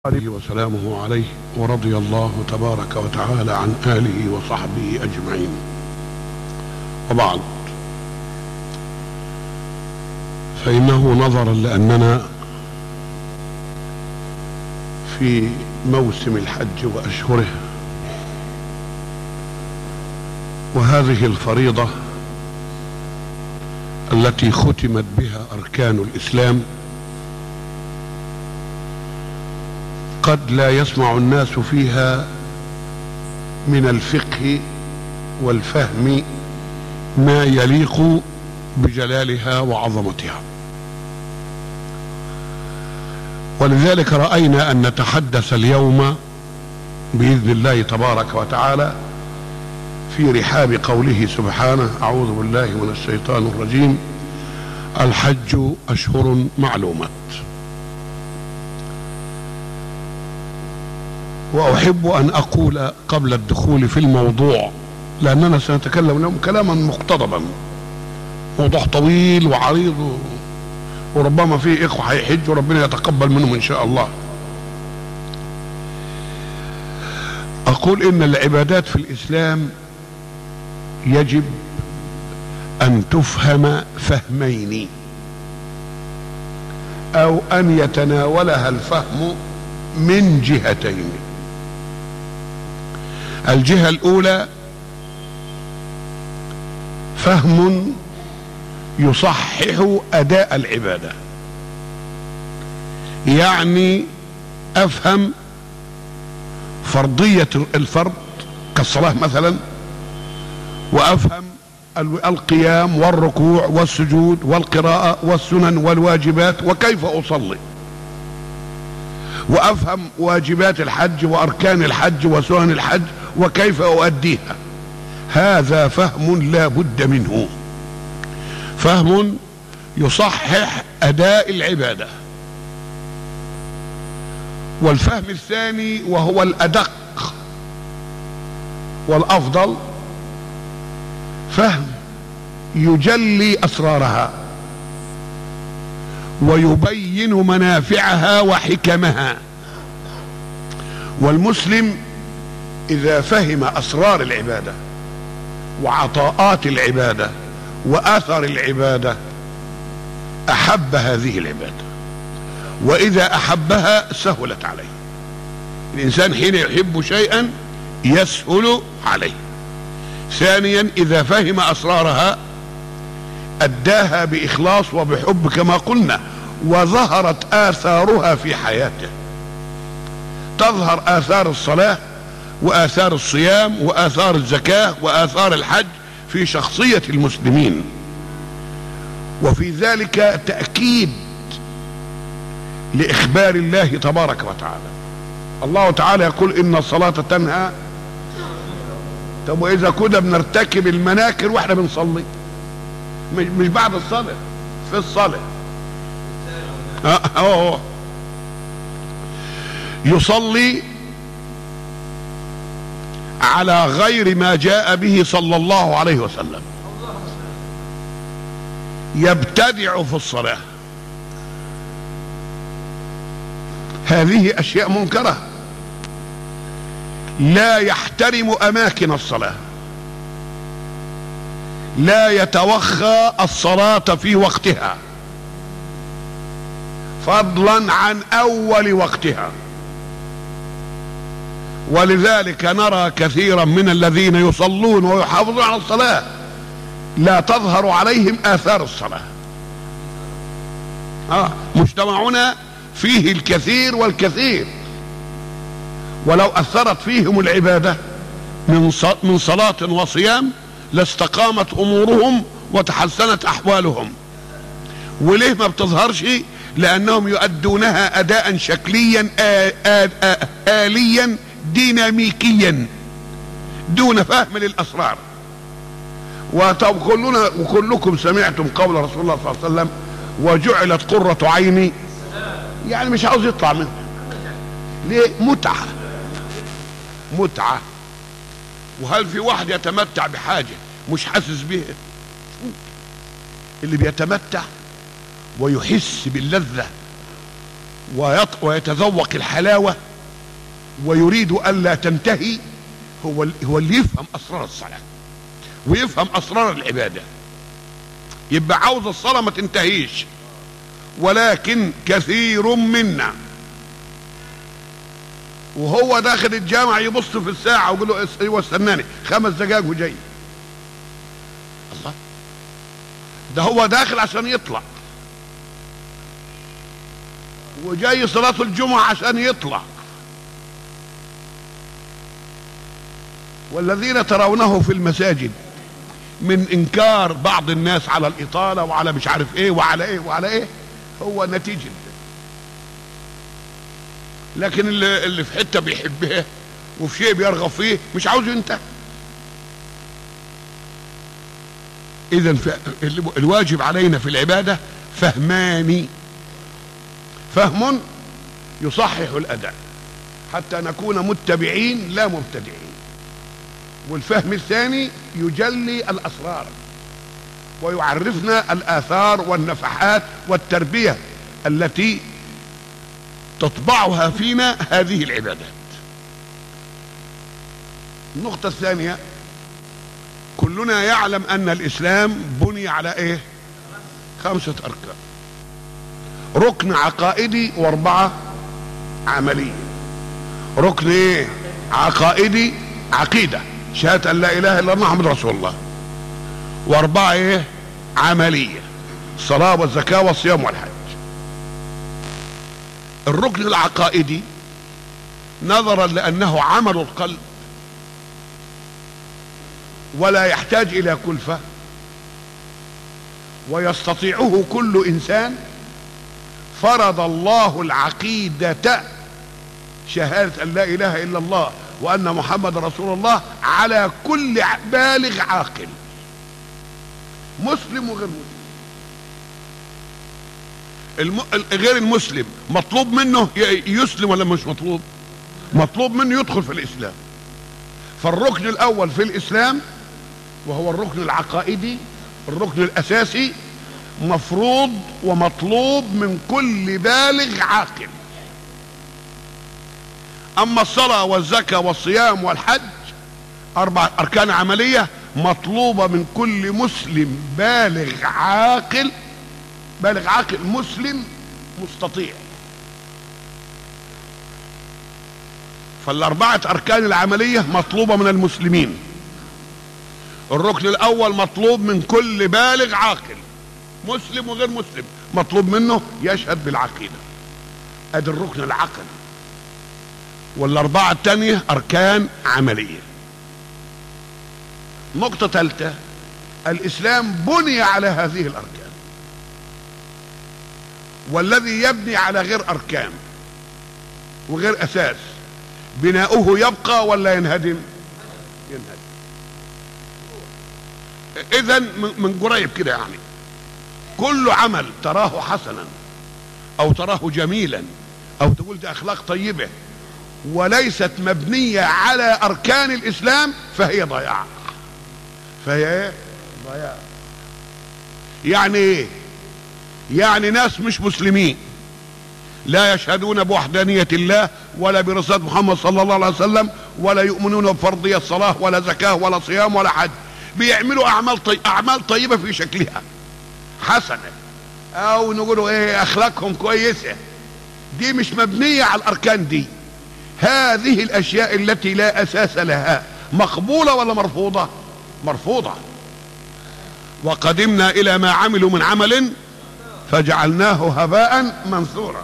عليه وسلامه عليه ورضي الله تبارك وتعالى عن آله وصحبه أجمعين وبعد فإنه نظرا لأننا في موسم الحج وأشهره وهذه الفريضة التي ختمت بها أركان الإسلام قد لا يسمع الناس فيها من الفقه والفهم ما يليق بجلالها وعظمتها ولذلك راينا ان نتحدث اليوم باذن الله تبارك وتعالى في رحاب قوله سبحانه اعوذ بالله من الشيطان الرجيم الحج اشهر معلومات واحب ان اقول قبل الدخول في الموضوع لاننا سنتكلم اليوم كلاما مقتضبا موضوع طويل وعريض و... وربما فيه اخوه هيحج وربنا يتقبل منهم ان شاء الله اقول ان العبادات في الاسلام يجب ان تفهم فهمين او ان يتناولها الفهم من جهتين الجهة الأولى فهم يصحح أداء العبادة يعني أفهم فرضية الفرض كالصلاة مثلا وأفهم القيام والركوع والسجود والقراءة والسنن والواجبات وكيف أصلي وافهم واجبات الحج واركان الحج وسنن الحج وكيف اؤديها هذا فهم لا بد منه فهم يصحح اداء العباده والفهم الثاني وهو الادق والافضل فهم يجلي اسرارها ويبين منافعها وحكمها والمسلم اذا فهم اسرار العباده وعطاءات العباده واثر العباده احب هذه العباده واذا احبها سهلت عليه الانسان حين يحب شيئا يسهل عليه ثانيا اذا فهم اسرارها اداها باخلاص وبحب كما قلنا وظهرت اثارها في حياته تظهر اثار الصلاه واثار الصيام واثار الزكاه واثار الحج في شخصيه المسلمين وفي ذلك تاكيد لاخبار الله تبارك وتعالى الله تعالى يقول ان الصلاه تنهى طب واذا كنا بنرتكب المناكر واحنا بنصلي مش بعد الصلاة في الصلاة اه يصلي على غير ما جاء به صلى الله عليه وسلم يبتدع في الصلاة هذه أشياء منكرة لا يحترم أماكن الصلاة لا يتوخى الصلاة في وقتها فضلا عن اول وقتها ولذلك نرى كثيرا من الذين يصلون ويحافظون على الصلاة لا تظهر عليهم آثار الصلاة آه مجتمعنا فيه الكثير والكثير ولو أثرت فيهم العبادة من من صلاة وصيام لاستقامت امورهم وتحسنت احوالهم وليه ما بتظهرش لانهم يؤدونها اداء شكليا آ آ آ اليا ديناميكيا دون فهم للاسرار وطب كلنا وكلكم سمعتم قول رسول الله صلى الله عليه وسلم وجعلت قرة عيني يعني مش عاوز يطلع منها ليه متعة متعة وهل في واحد يتمتع بحاجة مش حاسس بها اللي بيتمتع ويحس باللذة ويط- ويتذوق الحلاوة ويريد ألا تنتهي هو ال- هو اللي يفهم أسرار الصلاة ويفهم أسرار العبادة يبقى عاوز الصلاة ما تنتهيش ولكن كثير منا وهو داخل الجامع يبص في الساعة ويقول له ايوه استناني خمس دقايق وجاي الله ده هو داخل عشان يطلع وجاي صلاة الجمعة عشان يطلع والذين ترونه في المساجد من انكار بعض الناس على الاطالة وعلى مش عارف ايه وعلى ايه وعلى ايه هو نتيجة ده. لكن اللي, اللي في حتة بيحبها وفي شيء بيرغب فيه مش عاوز ينتهي اذا ف- الواجب علينا في العبادة فهمان فهم يصحح الاداء حتى نكون متبعين لا مبتدعين والفهم الثاني يجلي الاسرار ويعرفنا الاثار والنفحات والتربيه التي تطبعها فينا هذه العبادات النقطه الثانيه كلنا يعلم ان الاسلام بني على ايه خمسه اركان ركن عقائدي واربعه عمليه ركن ايه عقائدي عقيده شهاده ان لا اله الا الله محمد رسول الله واربعه ايه عمليه الصلاه والزكاه والصيام والحج الركن العقائدي نظرا لانه عمل القلب ولا يحتاج الى كلفه ويستطيعه كل انسان فرض الله العقيده شهاده ان لا اله الا الله وان محمد رسول الله على كل بالغ عاقل مسلم وغير مسلم الم... غير المسلم مطلوب منه ي- يسلم ولا مش مطلوب مطلوب منه يدخل في الاسلام فالركن الاول في الاسلام وهو الركن العقائدي الركن الاساسي مفروض ومطلوب من كل بالغ عاقل اما الصلاه والزكاه والصيام والحج اربع اركان عمليه مطلوبه من كل مسلم بالغ عاقل بالغ عاقل مسلم مستطيع فالاربعه اركان العمليه مطلوبه من المسلمين الركن الاول مطلوب من كل بالغ عاقل مسلم وغير مسلم مطلوب منه يشهد بالعقيده ادي الركن العقلي والاربعه الثانيه اركان عمليه نقطه ثالثه الاسلام بني على هذه الاركان والذي يبني على غير اركان وغير اساس بناؤه يبقى ولا ينهدم ينهدم اذا من من قريب كده يعني كل عمل تراه حسنا او تراه جميلا او تقول دي اخلاق طيبه وليست مبنيه على اركان الاسلام فهي ضياع فهي ايه ضياع يعني ايه يعني ناس مش مسلمين لا يشهدون بوحدانية الله ولا برسالة محمد صلى الله عليه وسلم ولا يؤمنون بفرضية صلاة ولا زكاة ولا صيام ولا حج بيعملوا أعمال طي... أعمال طيبة في شكلها حسنة أو نقولوا إيه أخلاقهم كويسة دي مش مبنية على الأركان دي هذه الأشياء التي لا أساس لها مقبولة ولا مرفوضة مرفوضة وقدمنا إلى ما عملوا من عمل فجعلناه هباء منثورا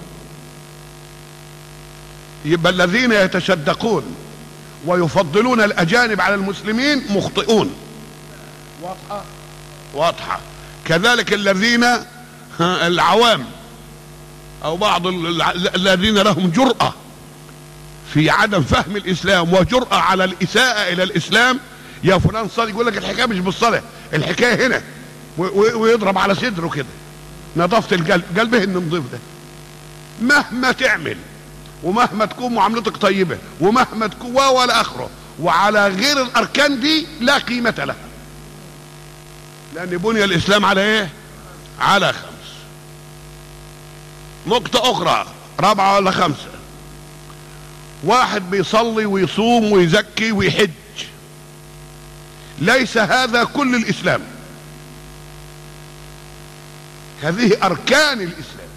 يبقى الذين يتشدقون ويفضلون الاجانب على المسلمين مخطئون واضحه واضحه كذلك الذين ها، العوام او بعض ال- ال- الذين لهم جرأة في عدم فهم الاسلام وجرأة على الاساءة الى الاسلام يا فلان صلي يقول لك الحكايه مش بالصلاه الحكايه هنا و- و- ويضرب على صدره كده نظافه القلب قلبه انه نضيف ده مهما تعمل ومهما تكون معاملتك طيبه ومهما تكون و ولا اخره وعلى غير الاركان دي لا قيمه لها لان بني الاسلام على ايه على خمس نقطه اخرى رابعة ولا خمسة واحد بيصلي ويصوم ويزكي ويحج ليس هذا كل الإسلام هذه أركان الإسلام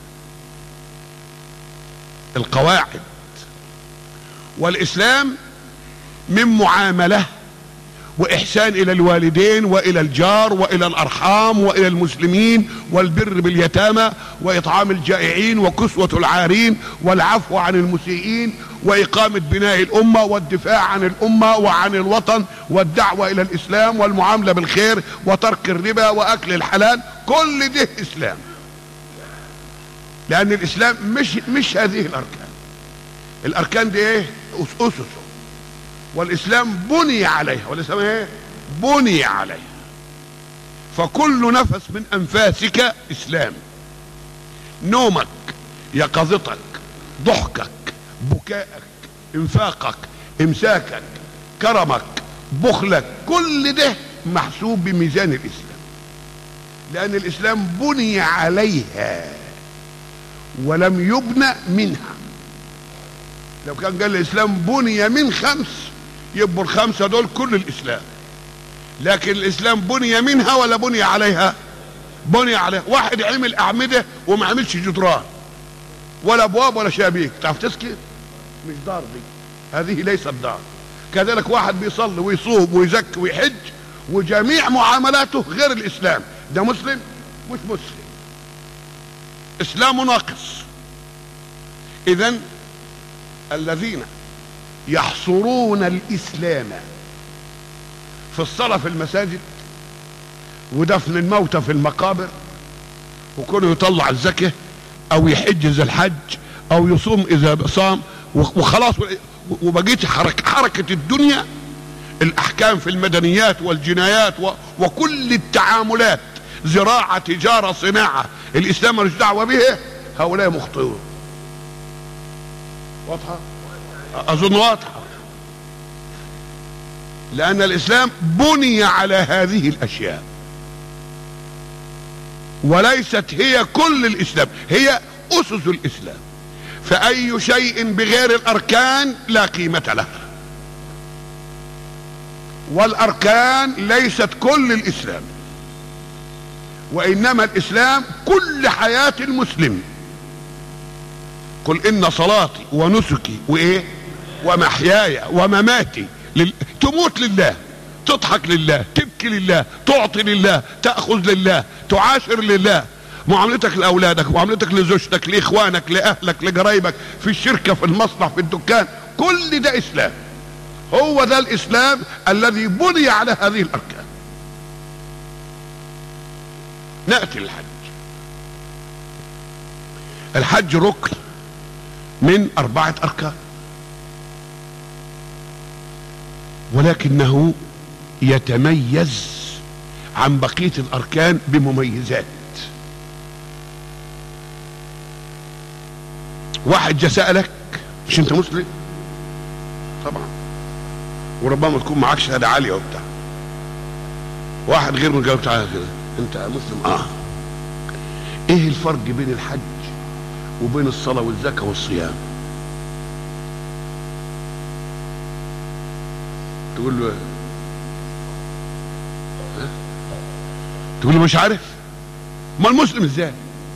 القواعد والإسلام من معاملة وإحسان إلى الوالدين وإلى الجار وإلى الأرحام وإلى المسلمين والبر باليتامى وإطعام الجائعين وكسوة العارين والعفو عن المسيئين وإقامة بناء الأمة والدفاع عن الأمة وعن الوطن والدعوة إلى الإسلام والمعاملة بالخير وترك الربا وأكل الحلال كل ده إسلام لأن الإسلام مش مش هذه الأركان الأركان دي إيه؟ أسسه والاسلام بني عليها والاسلام ايه بني عليها فكل نفس من انفاسك اسلام نومك يقظتك ضحكك بكائك انفاقك امساكك كرمك بخلك كل ده محسوب بميزان الاسلام لان الاسلام بني عليها ولم يبنى منها لو كان قال الاسلام بني من خمس يبقوا الخمسه دول كل الاسلام لكن الاسلام بني منها ولا بني عليها بني عليها واحد عمل اعمده وما عملش جدران ولا ابواب ولا شبابيك تعرف تسكت مش دار دي هذه ليست دار كذلك واحد بيصلي ويصوم ويزكي ويحج وجميع معاملاته غير الاسلام ده مسلم مش مسلم اسلام ناقص اذا الذين يحصرون الاسلام في الصلاه في المساجد ودفن الموتى في المقابر وكونه يطلع الزكاه او يحج اذا الحج او يصوم اذا صام وخلاص وبقيت حركه حركه الدنيا الاحكام في المدنيات والجنايات وكل التعاملات زراعه تجاره صناعه الاسلام ملوش دعوه بها هؤلاء مخطئون واضحه اظن واضحه لان الاسلام بني على هذه الاشياء وليست هي كل الاسلام هي اسس الاسلام فاي شيء بغير الاركان لا قيمه له والاركان ليست كل الاسلام وانما الاسلام كل حياه المسلم قل ان صلاتي ونسكي وايه ومحياي ومماتي لل... تموت لله تضحك لله تبكي لله تعطي لله تاخذ لله تعاشر لله معاملتك لاولادك معاملتك لزوجتك لاخوانك لاهلك لقرايبك في الشركه في المصنع في الدكان كل ده اسلام هو ده الاسلام الذي بني على هذه الاركان ناتي للحج الحج ركن من اربعه اركان ولكنه يتميز عن بقيه الاركان بمميزات واحد جه سالك مش انت مسلم طبعا وربما تكون معاك شهاده عاليه وبتاع واحد غير من جاوب تعالى كده انت مسلم اه ايه الفرق بين الحج وبين الصلاه والزكاه والصيام تقول له ها؟ تقول له مش عارف ما المسلم ازاي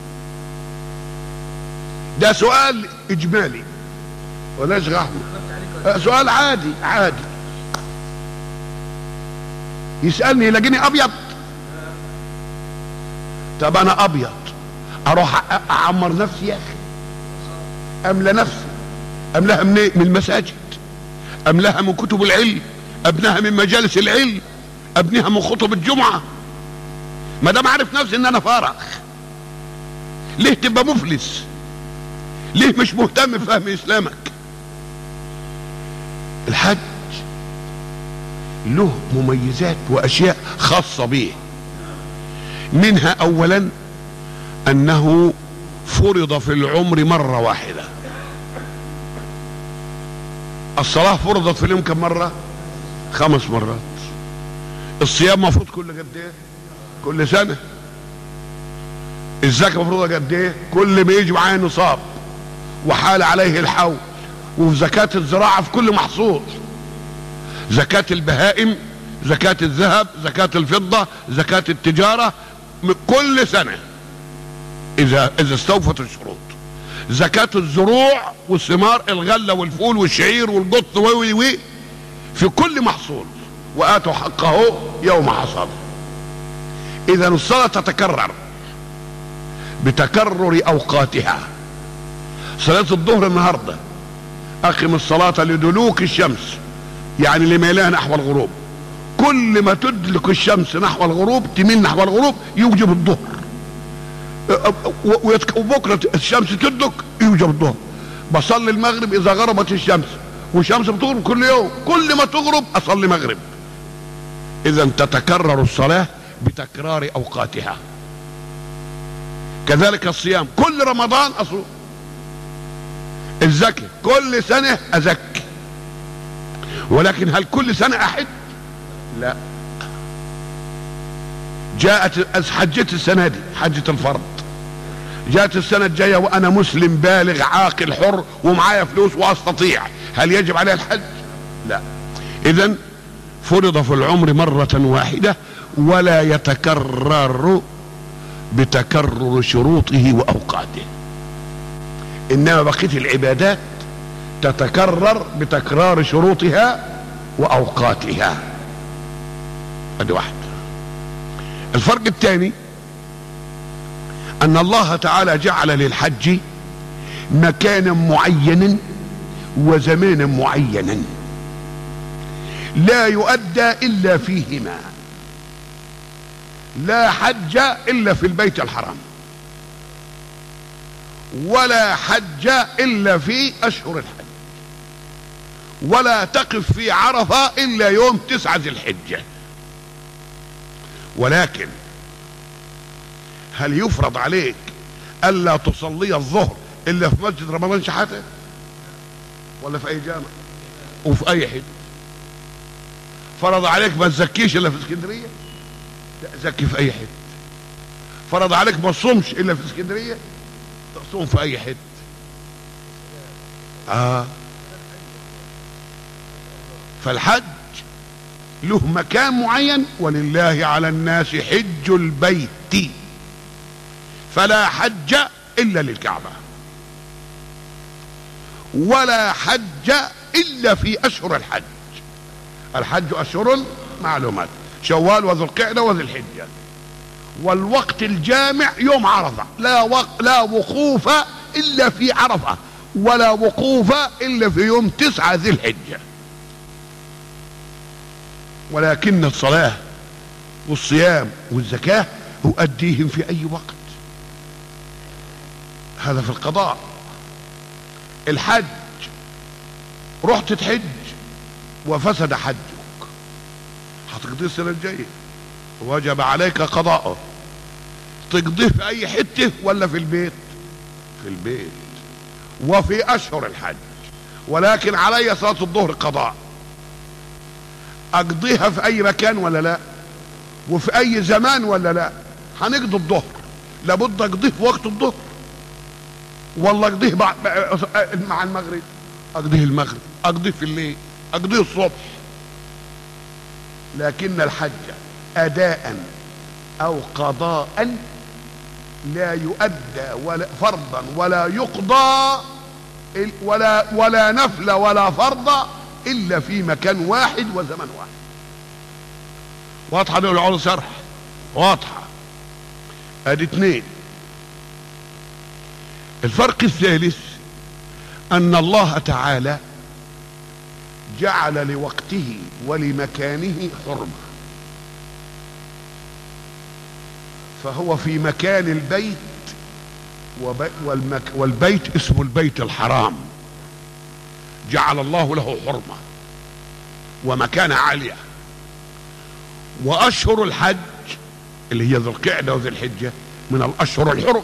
ده سؤال اجمالي ولا احمد سؤال عادي عادي يسالني يلاقيني ابيض طب انا ابيض اروح اعمر نفسي يا اخي املى نفسي املاها من من المساجد املاها من كتب العلم ابنها من مجالس العلم ابنها من خطب الجمعه ما دام عارف نفسي ان انا فارغ ليه تبقى مفلس ليه مش مهتم بفهم اسلامك الحج له مميزات واشياء خاصه به منها اولا انه فرض في العمر مره واحده الصلاه فرضت في اليوم كم مره خمس مرات الصيام مفروض كل قد ايه كل سنه الزكاه مفروضه قد ايه كل ما يجي معايا نصاب وحال عليه الحول وفي زكاة الزراعة في كل محصول زكاة البهائم زكاة الذهب زكاة الفضة زكاة التجارة كل سنة إذا إذا استوفت الشروط زكاة الزروع والثمار الغلة والفول والشعير والقط وي وي في كل محصول وآتوا حقه يوم حصاد إذا الصلاة تتكرر بتكرر أوقاتها صلاة الظهر النهاردة أقم الصلاة لدلوك الشمس يعني لميلها نحو الغروب كل ما تدلك الشمس نحو الغروب تميل نحو الغروب يوجب الظهر وبكرة الشمس تدلك يوجب الظهر بصلي المغرب إذا غربت الشمس والشمس بتغرب كل يوم كل ما تغرب أصلي مغرب إذا تتكرر الصلاة بتكرار أوقاتها كذلك الصيام كل رمضان أصوم الزكاة كل سنة أزكي ولكن هل كل سنة أحد لا جاءت حجت السنة دي حجة الفرض جاءت السنة الجاية وأنا مسلم بالغ عاقل حر ومعايا فلوس وأستطيع هل يجب علي الحج لا إذا فرض في العمر مرة واحدة ولا يتكرر بتكرر شروطه وأوقاته إنما بقية العبادات تتكرر بتكرار شروطها وأوقاتها ادي واحد الفرق الثاني ان الله تعالى جعل للحج مكانا معينا وزمانا معينا لا يؤدى الا فيهما لا حج الا في البيت الحرام ولا حج الا في اشهر الحج ولا تقف في عرفه الا يوم تسعه ذي الحجه ولكن هل يفرض عليك الا تصلي الظهر الا في مسجد رمضان شحاته ولا في اي جامع وفي اي حته فرض عليك ما تزكيش الا في اسكندريه لا زكي في اي حته فرض عليك ما تصومش الا في اسكندريه تصوم في اي حته اه فالحج له مكان معين ولله على الناس حج البيت فلا حج الا للكعبه ولا حج الا في اشهر الحج الحج اشهر معلومات شوال وذو القعده وذي الحجه والوقت الجامع يوم عرفه لا وق... لا وقوف الا في عرفه ولا وقوف الا في يوم تسعه ذي الحجه ولكن الصلاة والصيام والزكاة أؤديهم في أي وقت هذا في القضاء الحج رحت تحج وفسد حجك هتقضيه السنة الجاية وجب عليك قضاءه تقضيه في أي حتة ولا في البيت في البيت وفي أشهر الحج ولكن علي صلاة الظهر قضاء اقضيها في اي مكان ولا لا وفي اي زمان ولا لا هنقضي الظهر لابد اقضيه في وقت الظهر ولا اقضيه مع المغرب اقضيه المغرب اقضيه في الليل اقضيه الصبح لكن الحج اداء او قضاء لا يؤدى ولا فرضا ولا يقضى ولا ولا نفل ولا فرض الا في مكان واحد وزمن واحد واضحه دي ولا شرح واضحه ادي اتنين الفرق الثالث ان الله تعالى جعل لوقته ولمكانه حرمه فهو في مكان البيت والبيت اسمه البيت الحرام جعل الله له حرمة ومكانة عالية وأشهر الحج اللي هي ذو القعدة وذي الحجة من الأشهر الحرم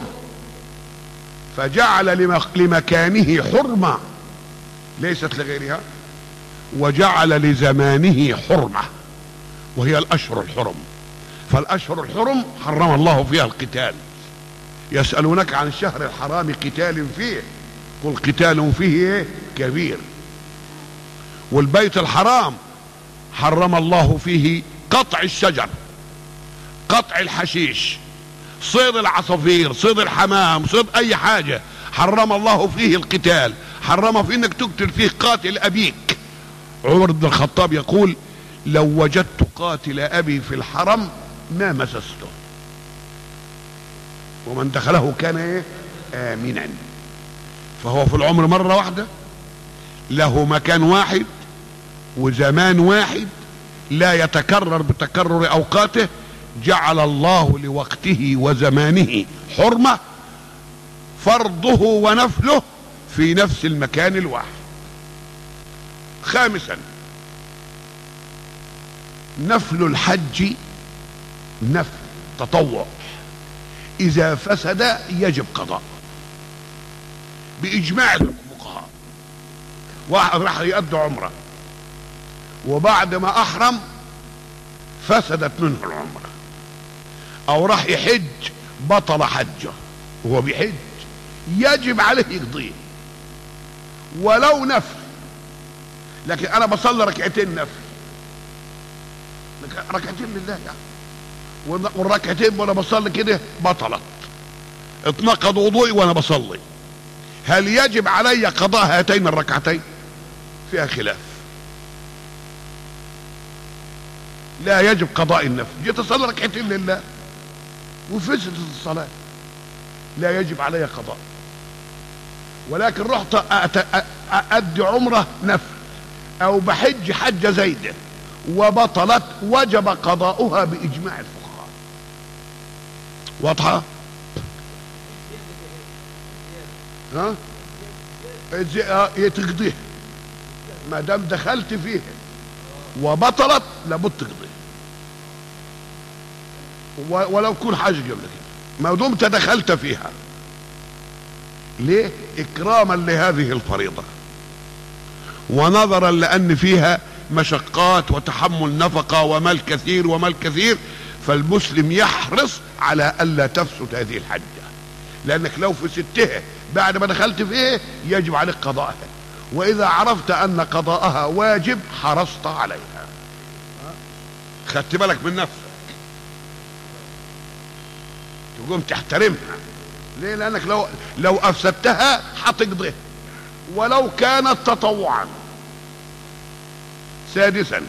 فجعل لمكانه حرمة ليست لغيرها وجعل لزمانه حرمة وهي الأشهر الحرم فالأشهر الحرم حرم الله فيها القتال يسألونك عن الشهر الحرام قتال فيه والقتال فيه ايه كبير والبيت الحرام حرم الله فيه قطع الشجر قطع الحشيش صيد العصافير صيد الحمام صيد اي حاجة حرم الله فيه القتال حرم فيه انك تقتل فيه قاتل ابيك عمر بن الخطاب يقول لو وجدت قاتل ابي في الحرم ما مسسته ومن دخله كان ايه امنا فهو في العمر مرة واحدة له مكان واحد وزمان واحد لا يتكرر بتكرر اوقاته جعل الله لوقته وزمانه حرمة فرضه ونفله في نفس المكان الواحد خامسا نفل الحج نفل تطوع اذا فسد يجب قضاء باجماع الفقهاء واحد راح يؤدي عمره وبعد ما احرم فسدت منه العمره او راح يحج بطل حجه وهو بيحج يجب عليه يقضيه ولو نفل لكن انا بصلي ركعتين نفل ركعتين لله يعني والركعتين وانا بصلي كده بطلت اتنقض وضوئي وانا بصلي هل يجب علي قضاء هاتين الركعتين فيها خلاف لا يجب قضاء النفل جيت اصلي ركعتين لله وفسدت الصلاه لا يجب علي قضاء ولكن رحت أأدي عمرة نفل أو بحج حج زيدة وبطلت وجب قضاؤها بإجماع الفقهاء واضحة؟ ها؟ تقضيها ما دام دخلت فيها وبطلت لابد تقضيها ولو كل حاجة قبل كده ما دمت دخلت فيها ليه اكراما لهذه الفريضة ونظرا لان فيها مشقات وتحمل نفقة ومال كثير ومال كثير فالمسلم يحرص على الا تفسد هذه الحجة لانك لو فسدتها بعد ما دخلت فيه يجب عليك قضاءها واذا عرفت ان قضاءها واجب حرصت عليها خدت بالك من نفسك تقوم تحترمها ليه لانك لو لو افسدتها هتقضيها ولو كانت تطوعا سادسا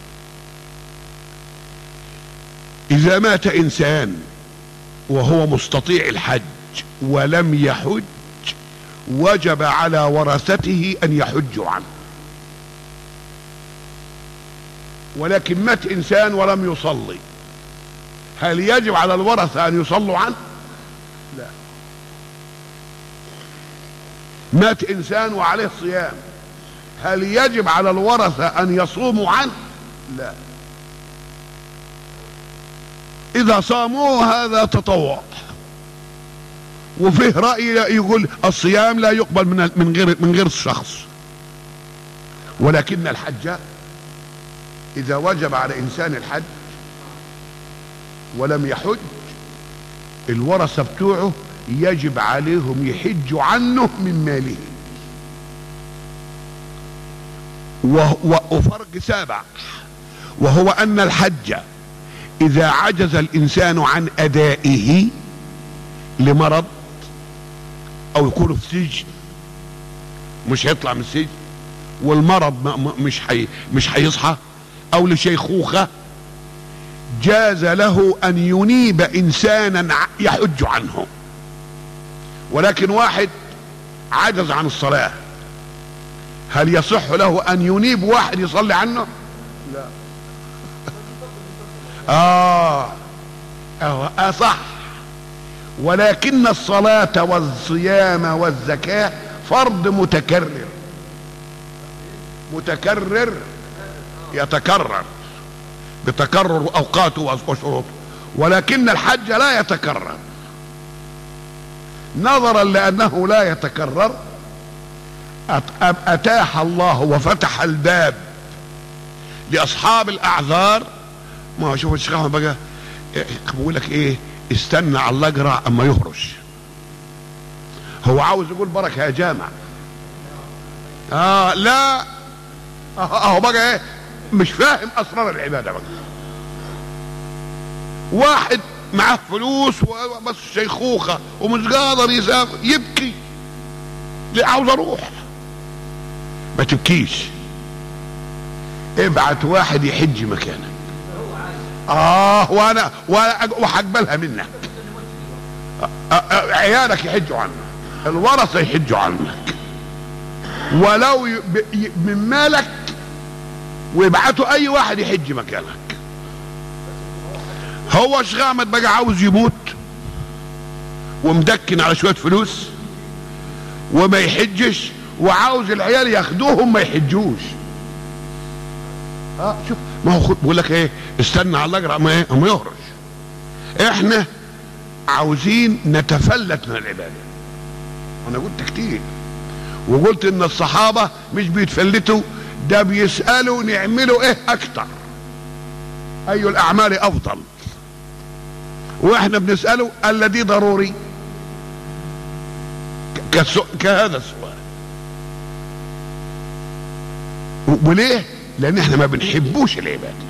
اذا مات انسان وهو مستطيع الحج ولم يحج وجب على ورثته ان يحجوا عنه ولكن مات انسان ولم يصلي هل يجب على الورثه ان يصلوا عنه لا مات انسان وعليه صيام هل يجب على الورثه ان يصوموا عنه لا اذا صاموا هذا تطوع وفيه راي يقول الصيام لا يقبل من من غير من غير الشخص ولكن الحج اذا وجب على انسان الحج ولم يحج الورثه بتوعه يجب عليهم يحجوا عنه من ماله وفرق سابع وهو ان الحج اذا عجز الانسان عن ادائه لمرض او يكون في سجن مش هيطلع من السجن والمرض مش حي مش هيصحى او لشيخوخه جاز له ان ينيب انسانا يحج عنه ولكن واحد عجز عن الصلاه هل يصح له ان ينيب واحد يصلي عنه لا اه اه صح ولكن الصلاة والصيام والزكاة فرض متكرر متكرر يتكرر بتكرر اوقاته وشروطه ولكن الحج لا يتكرر نظرا لانه لا يتكرر اتاح الله وفتح الباب لاصحاب الاعذار ما هو شوف الشيخ احمد بقى بيقول لك ايه استنى على الاجرع اما يهرش هو عاوز يقول بركه يا جامع اه لا اهو أهو بقى ايه مش فاهم اسرار العباده بقى واحد معاه فلوس وبس شيخوخه ومش قادر يسافر يبكي ليه عاوز اروح ما تبكيش ابعت واحد يحج مكانك اه وانا وانا وهقبلها منك آه، آه، عيالك يحجوا عنك الورثه يحجوا عنك ولو ي- ب- ي- من مالك ويبعتوا اي واحد يحج مكانك هو شغامد بقى عاوز يموت ومدكن على شويه فلوس وما يحجش وعاوز العيال ياخدوهم ما يحجوش اه شوف ما هو خد بقول لك ايه استنى على الاجر اما ايه اما يهرش احنا عاوزين نتفلت من العباده انا قلت كتير وقلت ان الصحابه مش بيتفلتوا ده بيسالوا نعملوا ايه اكتر اي الاعمال افضل واحنا بنساله الذي ضروري ك- كسو- كهذا السؤال و- وليه لان احنا ما بنحبوش العباده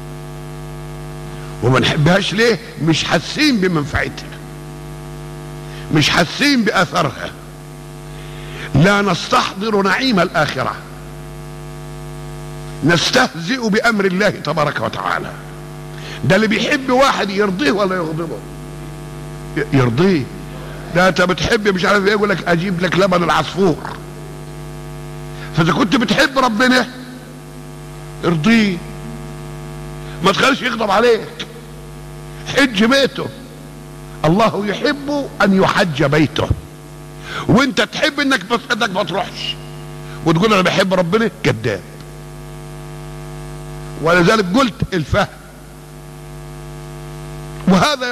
وما نحبهاش ليه مش حاسين بمنفعتها مش حاسين باثرها لا نستحضر نعيم الاخره نستهزئ بامر الله تبارك وتعالى ده اللي بيحب واحد يرضيه ولا يغضبه ي- يرضيه ده انت بتحب مش عارف ايه يقول لك اجيب لك لبن العصفور فاذا كنت بتحب ربنا ارضيه ما تخليش يغضب عليك حج بيته الله يحب ان يحج بيته وانت تحب انك بس انك ما تروحش وتقول انا بحب ربنا كذاب ولذلك قلت الفهم وهذا